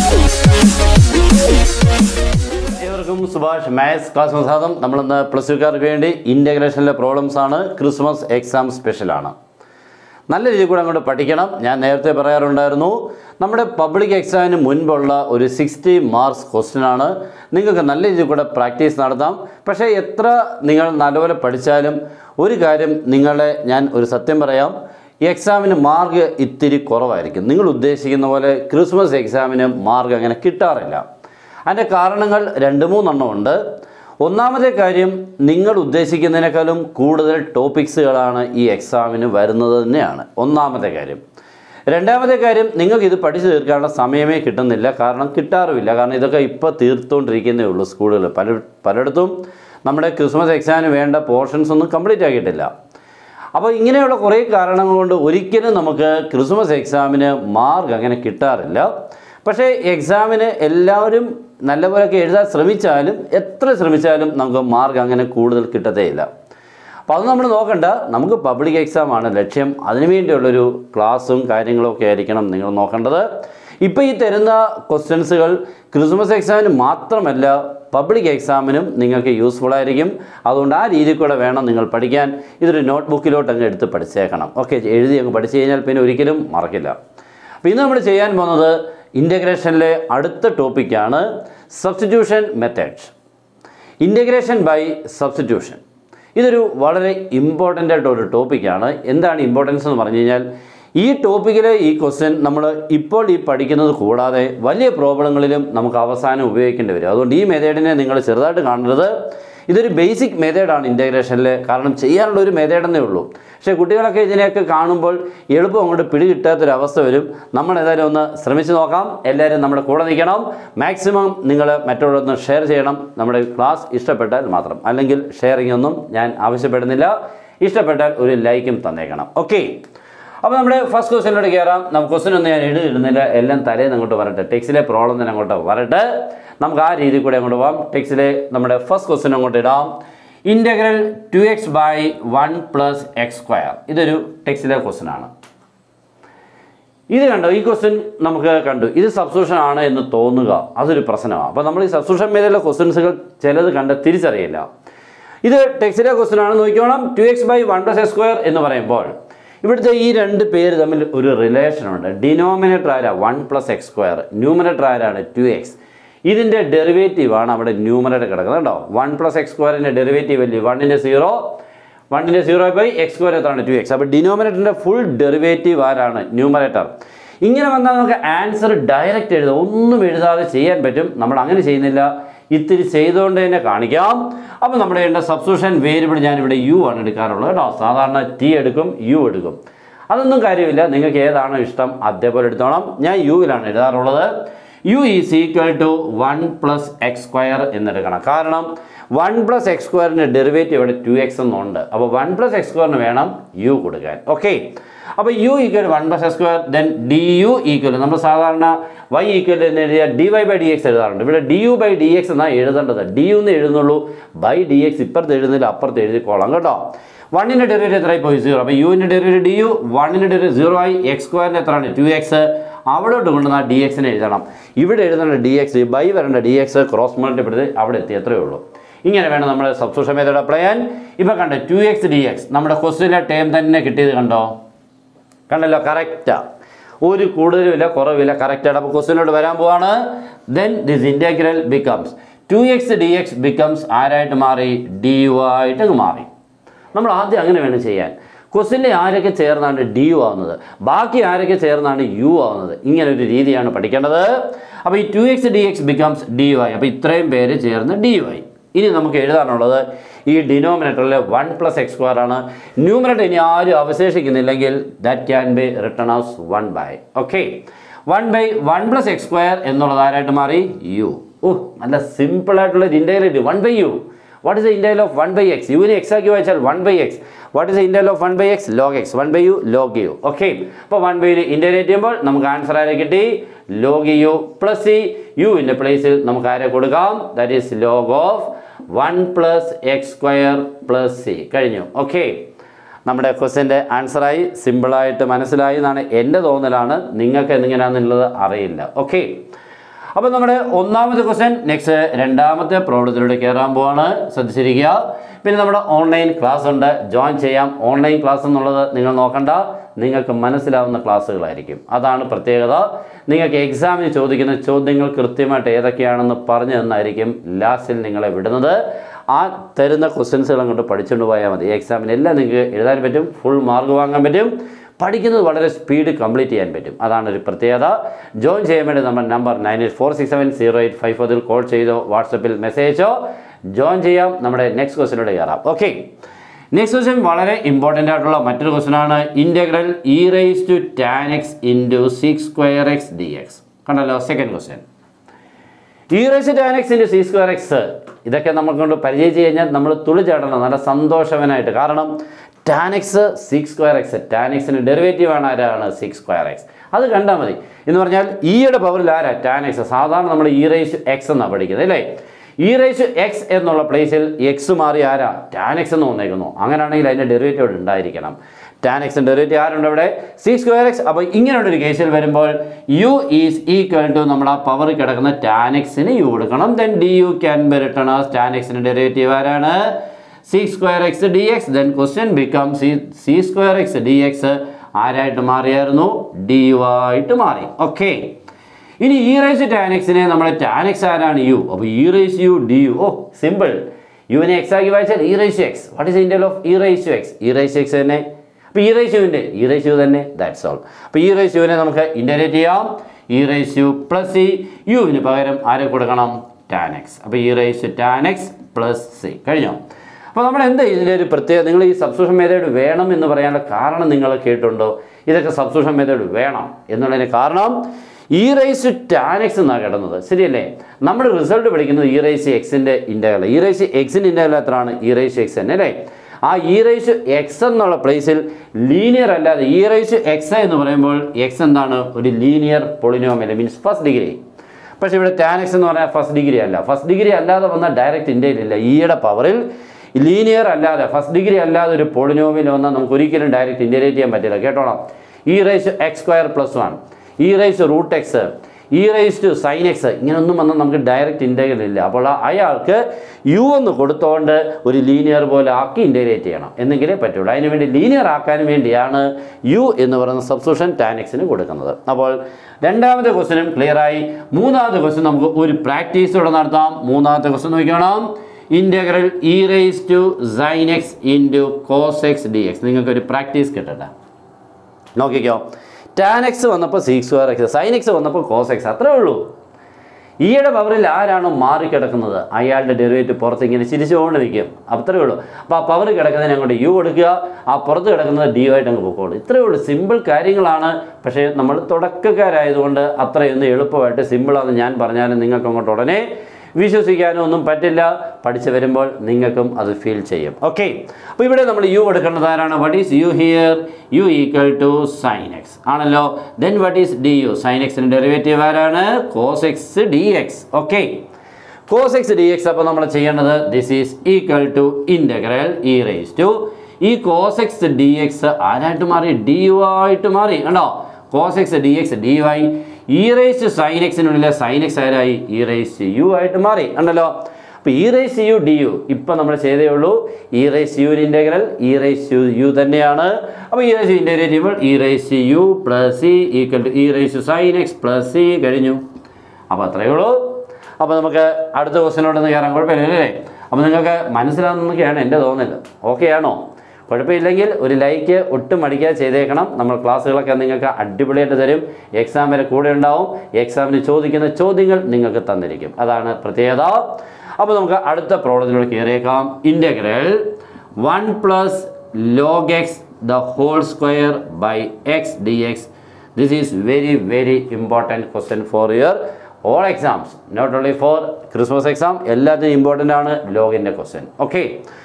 ഏവർക്കും Subhash maths class സ്വാഗതം നമ്മളിന്ന് പ്ലസ് ടുക്കാർക്ക് വേണ്ടി ഇൻ്റഗ്രേഷനിലെ പ്രോബ്ലംസ് ആണ് ക്രിസ്മസ് എക്സാം സ്പെഷ്യലാണ് നല്ല രീതിയിൽ കൂടെ അങ്ങോട്ട് പഠിക്കണം ഞാൻ നേരത്തെ പറയാറുണ്ടായിരുന്നു നമ്മുടെ പബ്ലിക് എക്സാമിന് മുൻപുള്ള ഒരു സിക്സ്റ്റി മാർക്സ് ക്വസ്റ്റ്യൻ ആണ് നിങ്ങൾക്ക് നല്ല രീതിയിൽ കൂടെ പ്രാക്ടീസ് നടത്താം പക്ഷേ എത്ര നിങ്ങൾ നല്ലപോലെ പഠിച്ചാലും ഒരു കാര്യം നിങ്ങളെ ഞാൻ ഒരു സത്യം പറയാം ഈ എക്സാമിന് മാർക്ക് ഇത്തിരി കുറവായിരിക്കും നിങ്ങൾ ഉദ്ദേശിക്കുന്ന പോലെ ക്രിസ്മസ് എക്സാമിന് മാർക്ക് അങ്ങനെ കിട്ടാറില്ല അതിൻ്റെ കാരണങ്ങൾ രണ്ട് മൂന്നെണ്ണം ഉണ്ട് ഒന്നാമത്തെ കാര്യം നിങ്ങൾ ഉദ്ദേശിക്കുന്നതിനേക്കാളും കൂടുതൽ ടോപ്പിക്സുകളാണ് ഈ എക്സാമിന് വരുന്നത് തന്നെയാണ് ഒന്നാമത്തെ കാര്യം രണ്ടാമത്തെ കാര്യം നിങ്ങൾക്ക് ഇത് പഠിച്ചു തീർക്കാനുള്ള സമയമേ കിട്ടുന്നില്ല കാരണം കിട്ടാറുമില്ല കാരണം ഇതൊക്കെ ഇപ്പോൾ തീർത്തുകൊണ്ടിരിക്കുന്നേ ഉള്ളൂ സ്കൂളുകൾ പല പലയിടത്തും നമ്മുടെ ക്രിസ്മസ് എക്സാമിന് വേണ്ട പോർഷൻസ് ഒന്നും കംപ്ലീറ്റ് ആക്കിയിട്ടില്ല അപ്പോൾ ഇങ്ങനെയുള്ള കുറേ കാരണങ്ങൾ കൊണ്ട് ഒരിക്കലും നമുക്ക് ക്രിസ്മസ് എക്സാമിന് മാർക്ക് അങ്ങനെ കിട്ടാറില്ല പക്ഷേ എക്സാമിന് എല്ലാവരും നല്ലപോലെയൊക്കെ എഴുതാൻ ശ്രമിച്ചാലും എത്ര ശ്രമിച്ചാലും നമുക്ക് മാർക്ക് അങ്ങനെ കൂടുതൽ കിട്ടത്തേയില്ല അപ്പോൾ അത് നമ്മൾ നോക്കണ്ട നമുക്ക് പബ്ലിക് എക്സാം ആണ് ലക്ഷ്യം അതിനു വേണ്ടിയുള്ളൊരു ക്ലാസ്സും കാര്യങ്ങളും ഒക്കെ ആയിരിക്കണം നിങ്ങൾ നോക്കേണ്ടത് ഇപ്പോൾ ഈ തരുന്ന ക്വസ്റ്റ്യൻസുകൾ ക്രിസ്മസ് എക്സാമിന് മാത്രമല്ല പബ്ലിക് എക്സാമിനും നിങ്ങൾക്ക് യൂസ്ഫുൾ ആയിരിക്കും അതുകൊണ്ട് ആ രീതിയിൽ കൂടെ വേണം നിങ്ങൾ പഠിക്കാൻ ഇതൊരു നോട്ട് ബുക്കിലോട്ട് അങ്ങ് എടുത്ത് പഠിച്ചേക്കണം ഓക്കെ എഴുതി അങ്ങ് പഠിച്ചു കഴിഞ്ഞാൽ പിന്നെ ഒരിക്കലും മറക്കില്ല അപ്പോൾ ഇന്ന് നമ്മൾ ചെയ്യാൻ പോകുന്നത് ഇൻ്റഗ്രേഷനിലെ അടുത്ത ടോപ്പിക്കാണ് substitution methods integration by substitution ഇതൊരു വളരെ ഇമ്പോർട്ടൻ്റ് ആയിട്ട് ഒരു ടോപ്പിക്കാണ് എന്താണ് ഇമ്പോർട്ടൻസ് എന്ന് പറഞ്ഞു കഴിഞ്ഞാൽ ഈ ടോപ്പിക്കിലെ ഈ ക്വസ്റ്റ്യൻ നമ്മൾ ഇപ്പോൾ ഈ പഠിക്കുന്നത് കൂടാതെ വലിയ പ്രോബ്ലങ്ങളിലും നമുക്ക് അവസാനം ഉപയോഗിക്കേണ്ടി വരും അതുകൊണ്ട് ഈ മെത്തേഡിനെ നിങ്ങൾ ചെറുതായിട്ട് കാണരുത് ഇതൊരു ബേസിക് മെത്തേഡാണ് ഇൻ്റഗ്രേഷനിൽ കാരണം ചെയ്യാനുള്ള ഒരു മെത്തേഡെന്നേ ഉള്ളൂ പക്ഷേ കുട്ടികളൊക്കെ ഇതിനെയൊക്കെ കാണുമ്പോൾ എളുപ്പം അങ്ങോട്ട് പിടികിട്ടാത്തൊരവസ്ഥ വരും നമ്മൾ ഏതായാലും ഒന്ന് ശ്രമിച്ച് നോക്കാം എല്ലാവരും നമ്മുടെ കൂടെ നിൽക്കണം മാക്സിമം നിങ്ങൾ മറ്റുള്ളവരൊന്ന് ഷെയർ ചെയ്യണം നമ്മുടെ ക്ലാസ് ഇഷ്ടപ്പെട്ടാൽ മാത്രം അല്ലെങ്കിൽ ഷെയറിംഗ് ഒന്നും ഞാൻ ആവശ്യപ്പെടുന്നില്ല ഇഷ്ടപ്പെട്ടാൽ ഒരു ലൈക്കും തന്നേക്കണം ഓക്കെ അപ്പോൾ നമ്മുടെ ഫസ്റ്റ് ക്വസ്റ്റ്യനിലോട്ട് കയറാം നമുക്ക് ക്വസ്റ്റ്യൻ ഒന്നും ഞാൻ എഴുതിയിടുന്നില്ല എല്ലാം തലേന്ന് അങ്ങോട്ട് വരട്ടെ ടെക്സ്റ്റിലെ പ്രോബ്ലം തന്നെ അങ്ങോട്ട് വരട്ടെ നമുക്ക് ആ രീതിയിൽ കൂടെ അങ്ങോട്ട് പോകാം ടെക്സ്റ്റിലെ നമ്മുടെ ഫസ്റ്റ് ക്വസ്റ്റ്യൻ അങ്ങോട്ട് ഇടാം integral two X by one plus X square ഇതൊരു ടെക്സ്റ്റിലെ ക്വസ്റ്റ്യൻ ആണ് ഇത് കണ്ടോ ഈ ക്വസ്റ്റ്യൻ നമുക്ക് കണ്ടു ഇത് സബ്സ്റ്റിറ്റ്യൂഷൻ ആണ് എന്ന് തോന്നുക അതൊരു പ്രശ്നമാണ് അപ്പോൾ നമ്മൾ ഈ സബ്സ്റ്റിറ്റ്യൂഷൻ മേലുള്ള ക്വസ്റ്റ്യൻസുകൾ ചിലത് കണ്ട് തിരിച്ചറിയില്ല ഇത് ടെക്സ്റ്റിലെ ക്വസ്റ്റ്യൻ ആണ് നോക്കിക്കോണം two X by one plus X square എന്ന് പറയുമ്പോൾ ഇവിടുത്തെ ഈ രണ്ട് പേര് തമ്മിൽ ഒരു റിലേഷൻ ഉണ്ട് ഡിനോമിനേറ്റർ ആരാ one plus X square numerator ആരാണ് ടു എക്സ് ഇതിൻ്റെ ഡെറിവേറ്റീവ് ആണ് അവിടെ ന്യൂമറേറ്റർ കിടക്കുന്നത് കേട്ടോ വൺ പ്ലസ് എക്സ് സ്ക്വയറിൻ്റെ ഡെറിവേറ്റീവ് അല്ലേ വണ്ണിൻ്റെ സീറോ വണ്ണിൻ്റെ സീറോ ബൈ എക്സ് സ്ക്വയർ എത്രയാണ് ടു എക്സ് അപ്പോൾ ഡിനോമിനേറ്ററിൻ്റെ ഫുൾ ഡെറിവേറ്റീവ് ആരാണ് ന്യൂമറേറ്റർ ഇങ്ങനെ വന്നാൽ നമുക്ക് ആൻസർ ഡയറക്റ്റ് എഴുതാം ഒന്നും എഴുതാതെ ചെയ്യാൻ പറ്റും നമ്മൾ അങ്ങനെ ചെയ്യുന്നില്ല ഇത്തിരി ചെയ്തുകൊണ്ട് തന്നെ കാണിക്കാം അപ്പോൾ നമ്മുടെ വേണ്ട സബ്സ്റ്റിറ്റ്യൂഷൻ വേരിയബിൾ ഞാനിവിടെ യു ആണ് എടുക്കാറുള്ളത് കേട്ടോ സാധാരണ ടി എടുക്കും യു എടുക്കും അതൊന്നും കാര്യമില്ല നിങ്ങൾക്ക് ഏതാണോ ഇഷ്ടം അതേപോലെ എടുത്തോണം ഞാൻ യുവിലാണ് എഴുതാറുള്ളത് U is equal to one plus X square എന്നെടുക്കണം കാരണം വൺ പ്ലസ് എക്സ് സ്ക്വയറിൻ്റെ ഡെറിവേറ്റീവ് ഇവിടെ ടു എക്സ് എന്നുണ്ട് അപ്പോൾ വൺ പ്ലസ് എക്സ് സ്ക്വയറിന് വേണം യു കൊടുക്കാൻ ഓക്കെ അപ്പോൾ U equal one plus X square then D U equal നമ്മൾ സാധാരണ വൈ ഈക്വൽ എന്ന് എഴുതിയാൽ D Y by D X എഴുതാറുണ്ട് ഇവിടെ D U by D X എന്നാണ് എഴുതേണ്ടത് ഡി യു എന്ന് എഴുതുന്നുള്ളൂ ബൈ ഡി എക്സ് ഇപ്പുറത്ത് എഴുതുന്നില്ല അപ്പുറത്ത് എഴുതിക്കോളാം കേട്ടോ വണ്ണിൻ്റെ ഡെറിവേറ്റീവ് എത്രയായി പോയി സീറോ അപ്പോൾ യുവിൻ്റെ ഡെറിവേറ്റീവ് ഡി യു വണ്ണിൻ്റെ ഡെറിവേറ്റീവ് സീറോ ആയി എക്സ് സ്ക്വയറിൻ്റെ എത്രയാണ് ടു എക്സ് അവിടോട്ട് കൊണ്ടുവന്ന ഡി എക്സിനെ എഴുതണം ഇവിടെ എഴുതേണ്ട ഡി എക്സ് ബൈ വരേണ്ട ഡി എക്സ് ക്രോസ് മൾട്ടിപ്പെടുത്തി അവിടെ എത്തി എത്രയേ ഉള്ളൂ ഇങ്ങനെ വേണം നമ്മൾ സബ്സ്റ്റിറ്റ്യൂഷൻ മെത്തേഡ് അപ്ലൈ ചെയ്യാൻ ഇപ്പോൾ കണ്ടോ ടു എക്സ് ഡി എക്സ് നമ്മുടെ ക്വസ്റ്റിലെ ടേം തന്നെ കിട്ടിയത് കണ്ടോ കണ്ടല്ലോ കറക്റ്റാ ഒരു കൂടുതലുമില്ല കുറവില്ല കറക്റ്റാണ് അപ്പോൾ ക്വസ്റ്റിനോട് വരാൻ പോവാണ് then this integral becomes two X D X becomes ആരായിട്ട് മാറി ഡി യു ആയിട്ട് അങ്ങ് മാറി നമ്മൾ ആദ്യം അങ്ങനെ വേണം ചെയ്യാൻ ക്വസ്റ്റിൻ്റെ ആരൊക്കെ ചേർന്നാണ് ഡി യു ആവുന്നത് ബാക്കി ആരൊക്കെ ചേർന്നാണ് യു ആവുന്നത് ഇങ്ങനെ ഒരു രീതിയാണ് പഠിക്കേണ്ടത് അപ്പോൾ ഈ two X D X becomes D U ആയി അപ്പോൾ ഇത്രയും പേര് ചേർന്ന് ഡി യു ആയി ഇനി നമുക്ക് എഴുതാനുള്ളത് ഈ ഡിനോമിനേറ്ററിൽ വൺ പ്ലസ് എക്സ് സ്ക്വയർ ആണ് ന്യൂമിനേറ്റർ ഇനി ആരും അവശേഷിക്കുന്നില്ലെങ്കിൽ that can be written as one by okay one by one plus X square എന്നുള്ളത് ആരായിട്ട് മാറി യു ഓ നല്ല സിമ്പിൾ ആയിട്ടുള്ള ഒരു integrate one by U what is the integral of one by X യുവിനെ എക്സ് ആക്കി വായിച്ചാൽ one by X what is the integral of one by X log X one by U log you okay അപ്പോൾ one by integrate ചെയ്യുമ്പോൾ നമുക്ക് answer ആരെ കിട്ടി log U plus C യുവിൻ്റെ പ്ലേസിൽ നമുക്ക് ആരെ കൊടുക്കാം that is log of one plus X square plus C കഴിഞ്ഞു ഓക്കെ നമ്മുടെ ക്വസ്റ്റ്യൻ്റെ ആൻസറായി സിമ്പിളായിട്ട് മനസ്സിലായി എന്നാണ് എൻ്റെ തോന്നലാണ് നിങ്ങൾക്ക് എന്തിങ്ങനെയാണെന്നുള്ളത് അറിയില്ല ഓക്കെ അപ്പോൾ നമ്മുടെ ഒന്നാമത്തെ ക്വസ്റ്റ്യൻ നെക്സ്റ്റ് രണ്ടാമത്തെ പ്രോബ്ലത്തിലൂടെ കയറാൻ പോവാണ് ശ്രദ്ധിച്ചിരിക്കുക പിന്നെ നമ്മുടെ ഓൺലൈൻ ക്ലാസ് ഉണ്ട് ജോയിൻ ചെയ്യാം ഓൺലൈൻ ക്ലാസ് എന്നുള്ളത് നിങ്ങൾ നോക്കണ്ട നിങ്ങൾക്ക് മനസ്സിലാവുന്ന ക്ലാസ്സുകളായിരിക്കും അതാണ് പ്രത്യേകത നിങ്ങൾക്ക് എക്സാമിന് ചോദിക്കുന്ന ചോദ്യങ്ങൾ കൃത്യമായിട്ട് ഏതൊക്കെയാണെന്ന് പറഞ്ഞു തന്നായിരിക്കും ലാസ്റ്റിൽ നിങ്ങളെ വിടുന്നത് ആ തരുന്ന ക്വസ്റ്റ്യൻസുകൾ അങ്ങോട്ട് പഠിച്ചുകൊണ്ട് പോയാൽ മതി എക്സാമിന് എല്ലാം നിങ്ങൾക്ക് എഴുതാൻ പറ്റും ഫുൾ മാർക്ക് വാങ്ങാൻ പറ്റും പഠിക്കുന്നത് വളരെ സ്പീഡ് കംപ്ലീറ്റ് ചെയ്യാൻ പറ്റും അതാണ് ഒരു പ്രത്യേകത ജോയിൻ ചെയ്യാൻ വേണ്ടി നമ്മുടെ number nine eight four six seven zero eight five ഫോറിൽ കോൾ ചെയ്തോ വാട്സപ്പിൽ മെസ്സേജോ ജോയിൻ ചെയ്യാം നമ്മുടെ നെക്സ്റ്റ് ക്വസ്റ്റിനോട് കയറാം ഓക്കെ നെക്സ്റ്റ് ക്വസ്റ്റ്യൻ വളരെ ഇമ്പോർട്ടൻ്റ് ആയിട്ടുള്ള മറ്റൊരു ക്വസ്റ്റ്യൻ ആണ് integral E raise two tan X into sec square X D X കണ്ടല്ലോ second question E raise tan X into sec square X ഇതൊക്കെ നമുക്ക് കൊണ്ട് പരിചയിച്ച് കഴിഞ്ഞാൽ നമ്മൾ തുളി ചാടണം നല്ല സന്തോഷവനായിട്ട് കാരണം tan X sec square X tan എക്സിന് ഡെറിവേറ്റീവ് ആണ് ആരാണ് സിക്സ് സ്ക്വയർ എക്സ് അത് കണ്ടാൽ മതി എന്ന് പറഞ്ഞാൽ ഇയുടെ പവറിൽ ആരാ ടാൻ എക്സ് സാധാരണ നമ്മൾ ഇ റൈസ് എക്സ് എന്നാണ് പഠിക്കുന്നത് അല്ലേ ഇ റൈസ് എക്സ് എന്നുള്ള പ്ലേസിൽ എക്സ് മാറി ആരാ ടാൻ എക്സ് എന്ന് വന്നേക്കുന്നു അങ്ങനെയാണെങ്കിൽ അതിൻ്റെ ഡെറിവേറ്റീവ് ഉണ്ടായിരിക്കണം ടാൻ എക്സിൻ്റെ ഡെറിവേറ്റീവ് ആരുണ്ട് അവിടെ സി സ്ക്വയർ എക്സ് അപ്പോൾ ഇങ്ങനെയുള്ള ഒരു കേസിൽ വരുമ്പോൾ യു ഈസ് ഈക്വൽ ടു നമ്മുടെ ആ പവർ കിടക്കുന്ന ടാൻ എക്സിന് യു കൊടുക്കണം then D U can be written as tan എക്സിൻ്റെ ഡെറിവേറ്റീവ് ആരാണ് sec square X D X then question become sec sec square X D X ആരായിട്ട് മാറിയായിരുന്നു ഡി യു ആയിട്ട് മാറി ഓക്കെ ഇനി ഇ റൈസ് ടാൻ എക്സിനെ നമ്മുടെ ടാൻ എക്സ് ആരാണ് യു അപ്പോൾ E raise U D U ഓ സിമ്പിൾ യുവിനെ എക്സ് ആക്കി വായിച്ചാൽ E raise X what is integral of E raise X E raise X തന്നെ അപ്പോൾ ഇ റൈസ് യുവിൻ്റെ ഇ റൈസ് യു തന്നെ ദാറ്റ്സ് ഓൾ അപ്പോൾ ഇ റൈസ് യുവിനെ നമുക്ക് ഇൻ്റഗ്രേറ്റ് ചെയ്യാം E raise U plus C യുവിന് പകരം ആരെ കൊടുക്കണം ടാൻ എക്സ് അപ്പോൾ E raise tan X plus C കഴിഞ്ഞോ അപ്പോൾ നമ്മൾ എന്താ ഇതിൻ്റെ ഒരു പ്രത്യേകത നിങ്ങൾ ഈ സബ്സ്ക്രിപ്ഷൻ മെത്തേഡ് വേണം എന്ന് പറയാനുള്ള കാരണം നിങ്ങൾ കേട്ടുണ്ടോ ഇതൊക്കെ സബ്സ്ക്രിപ്ഷൻ മെത്തേഡ് വേണം എന്നുള്ളതിന് കാരണം ഇ റൈസ് ടാൻ എക്സ് എന്നാണ് കിടന്നത് ശരിയല്ലേ നമ്മൾ റിസൾട്ട് പഠിക്കുന്നത് ഇ റൈസ് എക്സിൻ്റെ ഇൻ്റഗ്രൽ ഇ റൈസ് എക്സിൻ്റെ ഇൻ്റഗ്രൽ എത്രയാണ് ഇ റൈസ് എക്സ് തന്നെ അല്ലേ ആ ഇ റൈസ് എക്സ് എന്നുള്ള പ്ലേസിൽ ലീനിയർ അല്ലാതെ ഇ റൈസ് എക്സ് എന്ന് പറയുമ്പോൾ എക്സ് എന്താണ് ഒരു linear polynomial means first degree പക്ഷേ ഇവിടെ ടാൻ എക്സ് എന്ന് പറഞ്ഞാൽ ഫസ്റ്റ് ഡിഗ്രി അല്ല ഫസ്റ്റ് ഡിഗ്രി അല്ലാതെ വന്നാൽ ഡയറക്റ്റ് ഇല്ല ഇയുടെ പവറിൽ ലീനിയർ അല്ലാതെ ഫസ്റ്റ് ഡിഗ്രി അല്ലാതെ ഒരു പോളിനോമിൽ വന്നാൽ നമുക്ക് ഒരിക്കലും ഡയറക്റ്റ് ഇൻ്റഗ്രേറ്റ് ചെയ്യാൻ പറ്റില്ല കേട്ടോണം E raise X square plus one E raise root X E raise two sine X ഇങ്ങനൊന്നും വന്നാൽ നമുക്ക് ഡയറക്റ്റ് ഇൻ്റഗ്രൽ ഇല്ല അപ്പോൾ അയാൾക്ക് യു എന്ന് കൊടുത്തുകൊണ്ട് ഒരു ലീനിയർ പോലെ ആക്കി ഇൻ്റഗ്രേറ്റ് ചെയ്യണം എന്നെങ്കിലേ പറ്റുള്ളൂ അതിന് വേണ്ടി ലീനിയർ ആക്കാൻ വേണ്ടിയാണ് യു എന്ന് പറയുന്ന സബ്സ്റ്റിറ്റ്യൂഷൻ ടാൻ എക്സിന് കൊടുക്കുന്നത് അപ്പോൾ രണ്ടാമത്തെ ക്വസ്റ്റ്യനും ക്ലിയർ ആയി മൂന്നാമത്തെ ക്വസ്റ്റ്യൻ നമുക്ക് ഒരു പ്രാക്ടീസ് ഇവിടെ നടത്താം മൂന്നാമത്തെ ക്വസ്റ്റ്യൻ നോക്കണം integral E raise two sine X into cos X D X നിങ്ങൾക്ക് ഒരു പ്രാക്ടീസ് കിട്ടട്ടെ നോക്കിക്കോ ടാൻ എക്സ് വന്നപ്പോൾ sec square X sine X വന്നപ്പോൾ കോസ് എക്സ് അത്രേ ഉള്ളൂ ഈയുടെ പവറിൽ ആരാണോ മാറിക്കിടക്കുന്നത് അയാളുടെ ഡെറിവേറ്റീവ് പുറത്ത് ഇങ്ങനെ ചിരിച്ചുകൊണ്ട് നിൽക്കും അത്രേ ഉള്ളൂ അപ്പോൾ ആ പവർ കിടക്കുന്നതിന് അങ്ങോട്ട് യു കൊടുക്കുക ആ പുറത്ത് കിടക്കുന്നത് ഡി ആയിട്ട് അങ്ങ് പൊക്കോളൂ ഇത്രയേ ഉള്ളൂ സിമ്പിൾ കാര്യങ്ങളാണ് പക്ഷേ നമ്മൾ തുടക്കക്കാരായതുകൊണ്ട് അത്രയൊന്നും എളുപ്പമായിട്ട് സിമ്പിളാണെന്ന് ഞാൻ പറഞ്ഞാലും നിങ്ങൾക്ക് അങ്ങോട്ട് ഉടനെ വിശ്വസിക്കാനോ ഒന്നും പറ്റില്ല പഠിച്ചു വരുമ്പോൾ നിങ്ങൾക്കും അത് ഫീൽ ചെയ്യും ഓക്കെ അപ്പോൾ ഇവിടെ നമ്മൾ യു എടുക്കേണ്ടത് ആരാണ് what is U here U equal to sine X ആണല്ലോ then what is D U sine എക്സിൻ്റെ ഡെറിവേറ്റീവ് ആരാണ് cos X D X okay cos X D X അപ്പോൾ നമ്മൾ ചെയ്യേണ്ടത് this is equal to integral E raise two ഈ cos X D X ആരായിട്ട് മാറി D U ആയിട്ട് മാറി കണ്ടോ cos X D X D Y E raise sine എക്സിനുള്ളിലെ സൈൻ എക്സ് ആരായി ഇ റേസ് യു ആയിട്ട് മാറി ഉണ്ടല്ലോ അപ്പോൾ E raise U D U ഇപ്പം നമ്മൾ ചെയ്തേ ഉള്ളൂ ഇ റേസ് യുവിന് integral E raise U U തന്നെയാണ് അപ്പോൾ ഇ റേസ് യു ഇൻ്റഗ്രേറ്റ് ചെയ്യുമ്പോൾ E raise U plus C equal to E raise sine X plus C കഴിഞ്ഞു അപ്പോൾ അത്രയേ ഉള്ളൂ അപ്പോൾ നമുക്ക് അടുത്ത ക്വസ്റ്റിനോടൊന്ന് കയറാൻ കുഴപ്പമില്ല അല്ലേ അപ്പോൾ നിങ്ങൾക്ക് മനസ്സിലാവുന്നൊക്കെയാണ് എൻ്റെ തോന്നൽ ഓക്കെ ആണോ കുഴപ്പമില്ലെങ്കിൽ ഒരു ലൈക്ക് ഒട്ടും മടിക്കാതെ ചെയ്തേക്കണം നമ്മൾ ക്ലാസ്സുകളൊക്കെ നിങ്ങൾക്ക് അടിപൊളിയായിട്ട് തരും എക്സാം വരെ കൂടെ ഉണ്ടാവും എക്സാമിന് ചോദിക്കുന്ന ചോദ്യങ്ങൾ നിങ്ങൾക്ക് തന്നിരിക്കും അതാണ് പ്രത്യേകത അപ്പോൾ നമുക്ക് അടുത്ത പ്രോബ്ലത്തിലൂടെ കയറിയേക്കാം integral one plus log X the whole square by X D X this is very very important question for your all exams not only for Christmas exam എല്ലാത്തിനും ഇമ്പോർട്ടൻ്റ് ആണ് ലോഗിൻ്റെ ക്വസ്റ്റ്യൻ ഓക്കെ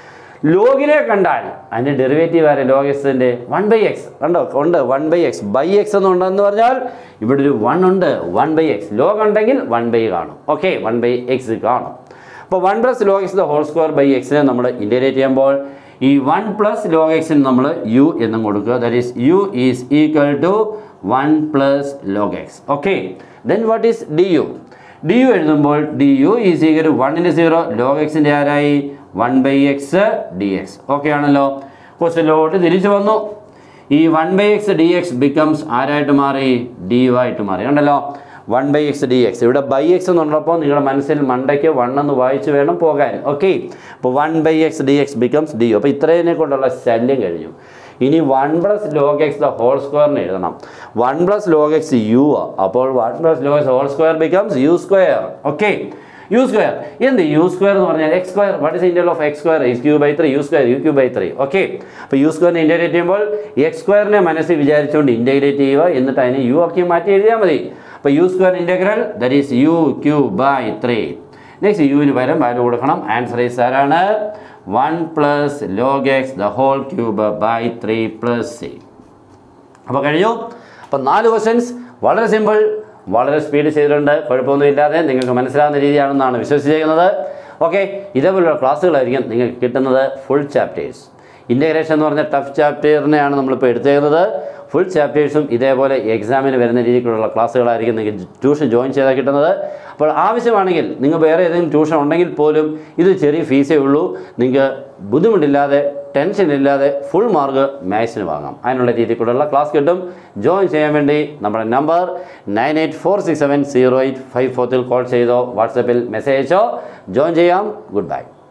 ലോഗിനെ കണ്ടാൽ അതിൻ്റെ ഡെറിവേറ്റീവ് ആരെ log എക്സിൻ്റെ one by X കണ്ടോ ഉണ്ട് one by X by X എന്നുണ്ടെന്ന് പറഞ്ഞാൽ ഇവിടെ ഒരു വൺ ഉണ്ട് വൺ ബൈ എക്സ് ലോഗ് ഉണ്ടെങ്കിൽ വൺ ബൈ കാണും ഓക്കെ വൺ ബൈ എക്സ് കാണും അപ്പോൾ one plus log X the whole square by എക്സിനെ നമ്മൾ ഇൻ്റഗ്രേറ്റ് ചെയ്യുമ്പോൾ ഈ വൺ പ്ലസ് ലോഗ് എക്സിന് നമ്മൾ യു എന്നും കൊടുക്കുക that is U is equal to one plus log X okay then what is D U D U എഴുതുമ്പോൾ D U ഈ സീഗർ വണ്ണിൻ്റെ സീറോ ലോഗ് എക്സിൻ്റെ ആരായി one by X D X okay ആണല്ലോ ക്വസ്റ്റ്യനിലോട്ട് തിരിച്ചു വന്നു ഈ one by X D X becomes ആരായിട്ട് മാറി ഡി യു ആയിട്ട് മാറി കണ്ടല്ലോ one by X D X ഇവിടെ ബൈ എക്സ് എന്നുള്ളപ്പോൾ നിങ്ങളുടെ മനസ്സിൽ മണ്ടയ്ക്ക് വൺ എന്ന് വായിച്ച് വേണം പോകാൻ ഓക്കെ അപ്പോൾ one by X D X becomes D U അപ്പോൾ ഇത്രേനെ കൊണ്ടുള്ള ശല്യം കഴിഞ്ഞു ഇനി one plus log X the whole സ്ക്വയറിന് എഴുതണം one plus log X U അപ്പോൾ one plus log X whole square becomes U square okay U square എന്ത് യു സ്ക്വയർ എന്ന് പറഞ്ഞാൽ X square what is integral of X square is cube by three U square U cube by three okay അപ്പോൾ U സ്ക്വയറിനെ integrate ചെയ്യുമ്പോൾ X സ്ക്വയറിനെ മനസ്സിൽ വിചാരിച്ചുകൊണ്ട് integrate ചെയ്യുക എന്നിട്ട് അതിനെ യു ആക്കി മാറ്റി എഴുതിയാൽ മതി അപ്പോൾ U square integral that is U cube by three next യുവിന് പകരം വാല്യൂ കൊടുക്കണം ആൻസർ ഈസ് ആരാണ് one plus log X the whole cube by three plus C അപ്പോൾ കഴിഞ്ഞു അപ്പോൾ നാല് ക്വസ്റ്റ്യൻസ് വളരെ സിമ്പിൾ വളരെ സ്പീഡ് ചെയ്തിട്ടുണ്ട് കുഴപ്പമൊന്നുമില്ലാതെ നിങ്ങൾക്ക് മനസ്സിലാകുന്ന രീതിയാണെന്നാണ് വിശ്വസിച്ചിരിക്കുന്നത് ഓക്കെ ഇതേപോലുള്ള ക്ലാസ്സുകളായിരിക്കും നിങ്ങൾക്ക് കിട്ടുന്നത് ഫുൾ ചാപ്റ്റേഴ്സ് ഇൻ്റഗ്രേഷൻ എന്ന് പറഞ്ഞ ടഫ് ചാപ്റ്ററിനെയാണ് നമ്മളിപ്പോൾ എടുത്തേക്കുന്നത് ഫുൾ ചാപ്റ്റേഴ്സും ഇതേപോലെ എക്സാമിന് വരുന്ന രീതിയിലുള്ള ക്ലാസ്സുകളായിരിക്കും നിങ്ങൾക്ക് ട്യൂഷൻ ജോയിൻ ചെയ്താൽ കിട്ടുന്നത് അപ്പോൾ ആവശ്യമാണെങ്കിൽ നിങ്ങൾ വേറെ ഏതെങ്കിലും ട്യൂഷൻ ഉണ്ടെങ്കിൽ പോലും ഇത് ചെറിയ ഫീസേ ഉള്ളൂ നിങ്ങൾക്ക് ബുദ്ധിമുട്ടില്ലാതെ ടെൻഷൻ ഇല്ലാതെ ഫുൾ മാർക്ക് മാത്സിന് വാങ്ങാം അതിനുള്ള രീതിയിലുള്ള ക്ലാസ് കിട്ടും ജോയിൻ ചെയ്യാൻ വേണ്ടി നമ്മുടെ number nine eight four six seven zero eight five ഫോർത്തിൽ കോൾ ചെയ്തോ വാട്സപ്പിൽ മെസ്സേജ് അയച്ചോ ജോയിൻ ചെയ്യാം ഗുഡ് ബൈ